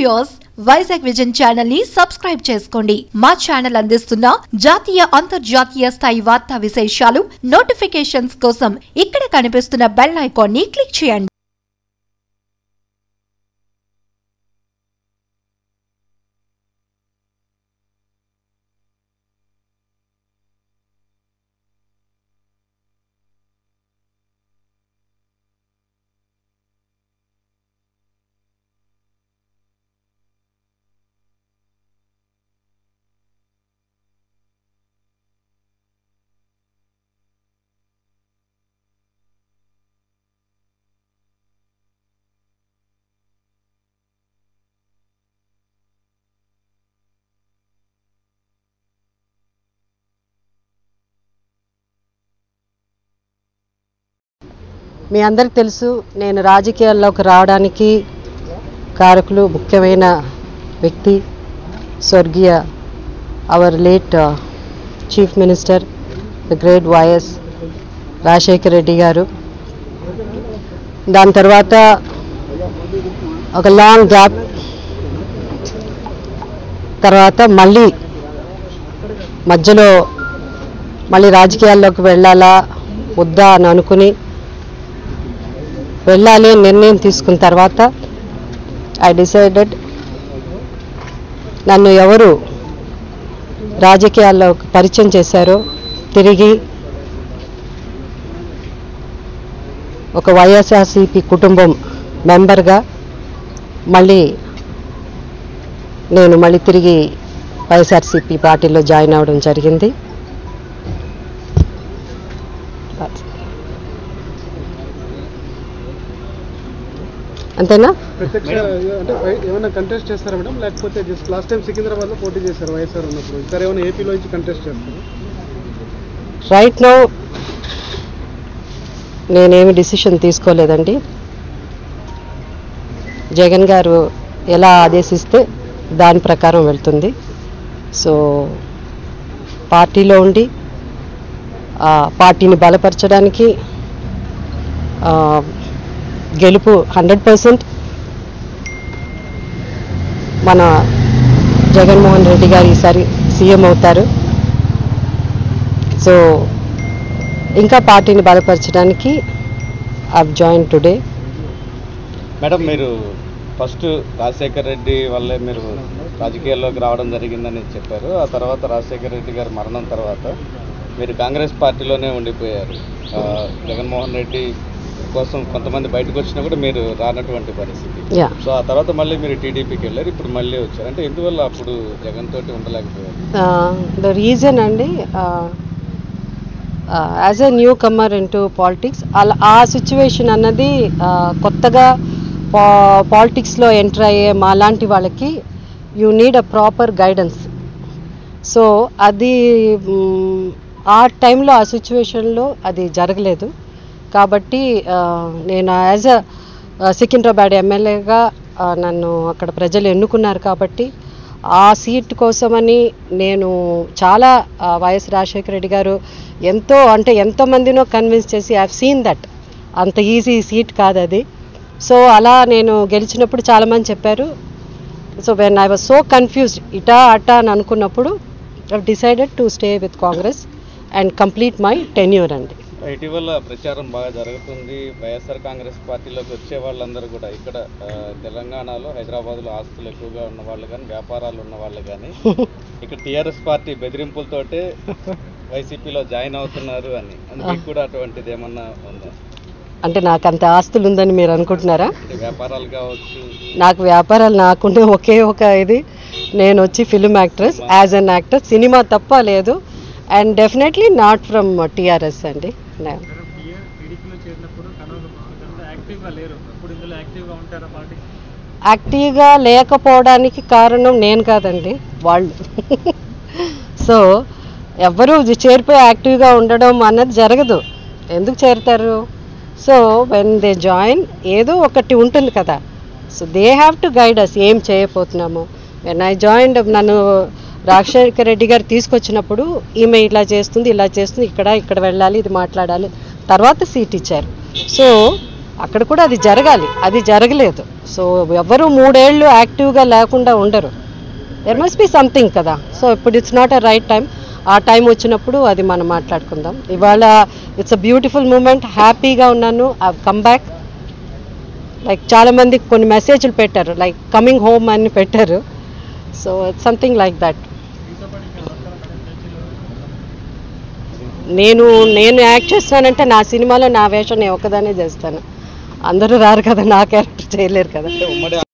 viewers Vizag vision channel ని subscribe చేసుకోండి మా ఛానల్ అందిస్తున్న జాతీయ అంతర్జాతీయ స్థాయి వార్తా విశేషాలు నోటిఫికేషన్స్ కోసం ఇక్కడ కనిపిస్తున్న బెల్ ఐకాన్ ని క్లిక్ చేయండి మీ అందరికి తెలుసు నేను రాజకీయాల్లోకి రావడానికి కారకులు ముఖ్యమైన వ్యక్తి స్వర్గీయ our late chief minister the great YS Rajasekhar Reddy గారు దాని తర్వాత ఒక లాంగ్ గ్యాప్ తర్వాత మళ్ళీ మధ్యలో మళ్ళీ రాజకీయాల్లోకి వెళ్ళాలా వద్దా అని అనుకుని వెళ్ళాలి అని నిర్ణయం తీసుకున్న తర్వాత ఐ డిసైడెడ్ నన్ను ఎవరు రాజకీయాల్లో పరిచయం చేశారో తిరిగి ఒక వైఎస్ఆర్సిపి కుటుంబం మెంబర్గా మళ్ళీ నేను మళ్ళీ తిరిగి వైఎస్ఆర్సిపి పార్టీలో జాయిన్ అవ్వడం జరిగింది అంతేనా ప్రత్యక్ష అంటే వై- ఏమైనా కంటెస్ట్ చేస్తారా మేడం లేకపోతే జస్ట్ లాస్ట్ టైం సికింద్రాబాద్ లో పోటీ చేశారు వైఎస్ఆర్ ఉన్నప్పుడు ఈసారి ఏమైనా ఏపీలో నుంచి కంటెస్ట్ చేస్తారు రైట్ నో నేనేమి డిసిషన్ తీసుకోలేదండి జగన్ గారు ఎలా ఆదేశిస్తే దాని ప్రకారం వెళ్తుంది సో పార్టీలో ఉండి ఆ పార్టీని బలపరచడానికి ఆ, గెలుపు హండ్రెడ్ పర్సెంట్ మన జగన్మోహన్ రెడ్డి గారు ఈసారి సీఎం అవుతారు సో ఇంకా పార్టీని బలపరచడానికి ఐ జాయిన్ టుడే మేడం మీరు ఫస్ట్ రాజశేఖర్ రెడ్డి వల్లే మీరు రాజకీయాల్లోకి రావడం జరిగిందని చెప్పారు ఆ తర్వాత రాజశేఖర్ రెడ్డి గారి మరణం తర్వాత మీరు కాంగ్రెస్ పార్టీలోనే ఉండిపోయారు ఆ, జగన్మోహన్ రెడ్డి కోసం కొంతమంది బయటకు వచ్చినా కూడా మీరు రానటువంటి పరిస్థితి యా సో ఆ తర్వాత మళ్ళీ మీరు టీడీపీకి వెళ్ళారు ఇప్పుడు మళ్ళీ వచ్చారు అంటే ఎందువల్ల అప్పుడు జగన్ తోటి ఉండలేకపోయారు ద రీజన్ అండి as a newcomer into politics అలా ఆ సిచ్యువేషన్ అన్నది ఆ, కొత్తగా పా పాలిటిక్స్లో ఎంటర్ అయ్యే మా లాంటి వాళ్ళకి you need a proper guidance so అది మ్, ఆ టైంలో ఆ సిచ్యువేషన్లో అది జరగలేదు కాబట్టి ఆ, నేను యాజ్ అ సికింద్రాబాద్ ఎమ్మెల్యేగా నన్ను అక్కడ ప్రజలు ఎన్నుకున్నారు కాబట్టి ఆ సీట్ కోసమని నేను చాలా ఆ, వైఎస్ రాజశేఖర రెడ్డి గారు ఎంతో అంటే ఎంతోమందినో కన్విన్స్ చేసి ఐ సీన్ దట్ అంత ఈజీ సీట్ కాదు అది సో అలా నేను గెలిచినప్పుడు చాలామంది చెప్పారు so when I was so confused ఇటా అటా అని అనుకున్నప్పుడు I decided to stay with Congress and complete my tenure అండి ఇటీవల ప్రచారం బాగా జరుగుతుంది వైఎస్ఆర్ కాంగ్రెస్ పార్టీలోకి వచ్చే వాళ్ళందరూ కూడా ఇక్కడ ఆ, తెలంగాణలో హైదరాబాద్లో ఆస్తులు ఎక్కువగా ఉన్న వాళ్ళు కానీ వ్యాపారాలు ఉన్న వాళ్ళు కానీ ఇక్కడ టీఆర్ఎస్ పార్టీ బెదిరింపులతోటే వైసీపీలో జాయిన్ అవుతున్నారు అని అందుకు కూడా అటువంటిది ఏమన్నా ఉందా అంటే నాకు అంత ఆస్తులు ఉందని మీరు అనుకుంటున్నారా అంటే వ్యాపారాలు కావచ్చు నాకు వ్యాపారాలు నాకుండే ఒకే ఒక ఇది నేను వచ్చి film actress as an actor cinema తప్ప లేదు and definitely not from TRS అండి నా- టీడీపీలో చేరినప్పుడు యాక్టివ్గా లేరు ఇప్పుడు ఇందులో యాక్టివ్గా ఉంటారా పార్టీ యాక్టివ్గా లేకపోవడానికి కారణం నేను కాదండి వాళ్ళు సో ఎవ్వరూ చేరిపోయి యాక్టివ్గా ఉండడం అన్నది జరగదు ఎందుకు చేరుతారు సో వెన్ దే జాయిన్ ఏదో ఒకటి ఉంటుంది కదా so they have to guide us ఏం చేయబోతున్నాము వెన్ ఐ జాయిన్ నన్ను రాజశేఖర రెడ్డి గారు తీసుకొచ్చినప్పుడు ఈమె ఇలా చేస్తుంది ఇలా చేస్తుంది ఇక్కడ ఇక్కడ వెళ్ళాలి ఇది మాట్లాడాలి తర్వాత సీట్ ఇచ్చారు సో అక్కడ కూడా అది జరగాలి అది జరగలేదు సో ఎవరు మూడేళ్ళు యాక్టివ్గా లేకుండా ఉండరు దెర్ మస్ట్ బి సంథింగ్ కదా సో ఇప్పుడు it's not a right time ఆ టైం వచ్చినప్పుడు అది మనం మాట్లాడుకుందాం ఇవాళ ఇట్స్ అ బ్యూటిఫుల్ మూమెంట్ హ్యాపీగా ఉన్నాను ఐ కమ్ బ్యాక్ లైక్ చాలామంది కొన్ని మెసేజ్లు పెట్టారు లైక్ కమింగ్ హోమ్ అని పెట్టారు so it's something like that నేను నేను యాక్ట్ చేస్తానంటే నా సినిమాలో నా వేషం నేను ఒకదానే చేస్తాను అందరూ రారు కదా నా క్యారెక్టర్ చేయలేరు కదా ఉమ్మడి